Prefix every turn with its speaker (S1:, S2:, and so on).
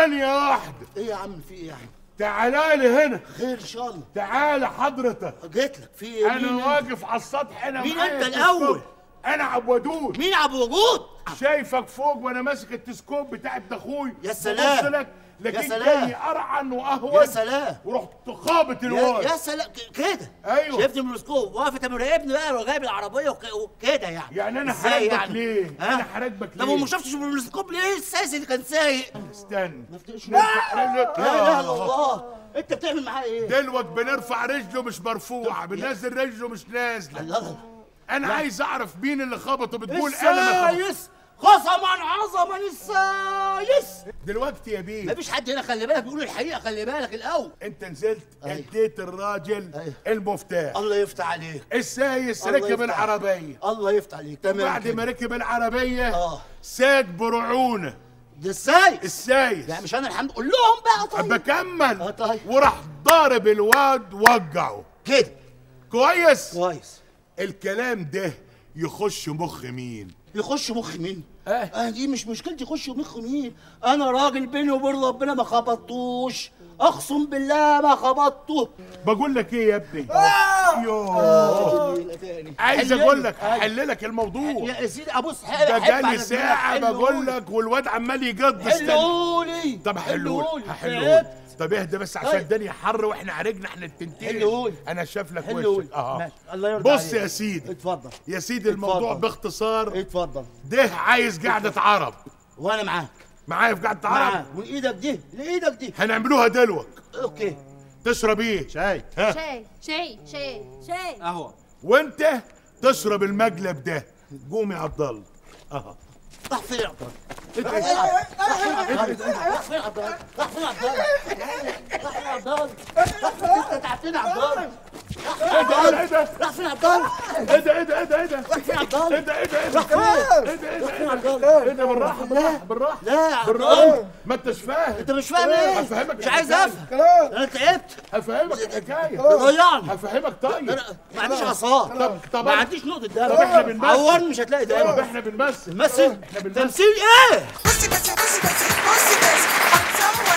S1: ثانية واحدة
S2: ايه يا عم في ايه يا عم
S1: تعالى لي هنا
S2: خير ان شاء الله
S1: تعالى حضرتك
S2: جيت لك في ايه مين
S1: انا واقف على السطح انا
S2: مين
S1: معايا
S2: أنت
S1: التلسكوب.
S2: الأول؟
S1: انا عبودود
S2: مين ابو وجود
S1: شايفك فوق وانا ماسك التلسكوب بتاع ابن اخوي
S2: يا سلام.
S1: ببص لك
S2: يا
S1: لكن
S2: سلام.
S1: جاي ارعن واهون
S2: يا سلام.
S1: ورحت خابط
S2: يا,
S1: الواد
S2: يا سلام ك- كده
S1: أيوة.
S2: شفت الميكروسكوب واقف انت مراقبني بقى وجايب العربيه وك- وكده يعني
S1: يعني انا
S2: إزاي
S1: حراقبك ليه؟
S2: ها؟
S1: انا حراقبك
S2: طب
S1: ليه؟
S2: وما شفتش بالميكروسكوب ليه السايس اللي كان سايق
S1: استنى
S2: ما تفتحش
S1: نرفع رجلك
S2: لا اله الا الله انت بتعمل معاه ايه
S1: دلوقتي بنرفع رجله مش مرفوعه بننزل رجله مش نازله
S2: الله
S1: انا عايز اعرف مين اللي خبطه بتقول انا اللي خبطه
S2: السايس قسما عظما السايس
S1: دلوقتي يا بيه
S2: مفيش حد هنا خلي بالك بيقول الحقيقه خلي بالك الاول
S1: انت نزلت
S2: أيوة.
S1: اديت الراجل
S2: أيوة.
S1: المفتاح
S2: الله يفتح عليك
S1: السايس
S2: الله
S1: ركب
S2: يفتح.
S1: العربيه
S2: الله يفتح عليك تمام
S1: بعد
S2: كده.
S1: ما ركب العربيه
S2: آه.
S1: ساق برعونه
S2: ده السايس
S1: السايس
S2: يعني مش انا الحمد قول لهم بقى طيب
S1: بكمل
S2: آه، طيب.
S1: وراح ضارب الواد وقعه
S2: كده
S1: كويس
S2: كويس
S1: الكلام ده يخش مخ مين
S2: يخش مخ مين؟
S1: آه.
S2: آه دي مش مشكلتي يخش مخ مين؟ أنا راجل بيني وبين ربنا ما خبطتوش أقسم بالله ما خبطته
S1: بقول لك ايه يا ابني يوه
S2: آه. تاني.
S1: عايز
S2: حلني.
S1: اقول لك
S2: آه.
S1: هحللك الموضوع
S2: يا سيدي أبص
S1: ده جالي ساعة بقول لك والواد عمال يقض استنى
S2: حلولي
S1: طب حلول هحلول
S2: تعبت.
S1: طب اهدى بس عشان
S2: طيب.
S1: الدنيا حر واحنا عرجنا احنا التنتين
S2: حلول.
S1: انا شاف لك
S2: حلول
S1: وشك اه
S2: ماشي. الله يرضى
S1: بص
S2: عليك.
S1: يا سيدي
S2: اتفضل
S1: يا سيدي الموضوع
S2: اتفضل.
S1: باختصار
S2: اتفضل
S1: ده عايز قعدة عرب
S2: وأنا معاك
S1: معايا في قعدة
S2: معاك
S1: عرب
S2: من إيدك دي لإيدك دي
S1: هنعملوها دلوك
S2: أوكي
S1: تشرب ايه
S3: شاي
S1: ها
S4: شاي شاي شاي شاي
S3: قهوه
S1: وانت تشرب المقلب ده قوم يا عبد الله اه
S2: راح فين يا عبد الله؟ راح فين عبد الله؟ راح فين عبد الله؟ راح فين عبد الله؟ راح فين عبد الله؟ راح فين انت تعبتني يا عبد الله؟
S1: ايه ده
S2: راح فين عبد الله؟
S1: ايه ده ايه ده ايه ده ايه ده
S2: راح فين عبد
S1: ايه
S2: الله؟
S1: ده ايه ده ايه
S2: راح
S1: ده
S2: فين؟
S1: ايه ده ايه ده
S2: راح فين عبد
S1: ايه
S2: الله؟
S1: ده بالراحه بالراحه بالراحه
S2: لا يا عبد
S1: بالراحه
S2: الله
S1: ما انتش فاهم
S2: انت مش فاهم ايه؟
S1: هفهمك
S2: مش عايز
S1: الحكاية.
S2: افهم انا تعبت
S1: هفهمك الحكايه
S2: ضيعني
S1: هفهمك طيب
S2: انا ما عنديش عصار
S1: طب طب
S2: ما عنديش نقطة دم
S1: طب احنا بنمثل.
S2: عورني مش هتلاقي
S1: طب
S2: دم
S1: احنا بنمثل
S2: تمثل
S1: احنا بنمثل
S2: تمثيل ايه؟
S5: بصي بس بصي بس بصي بس هتصور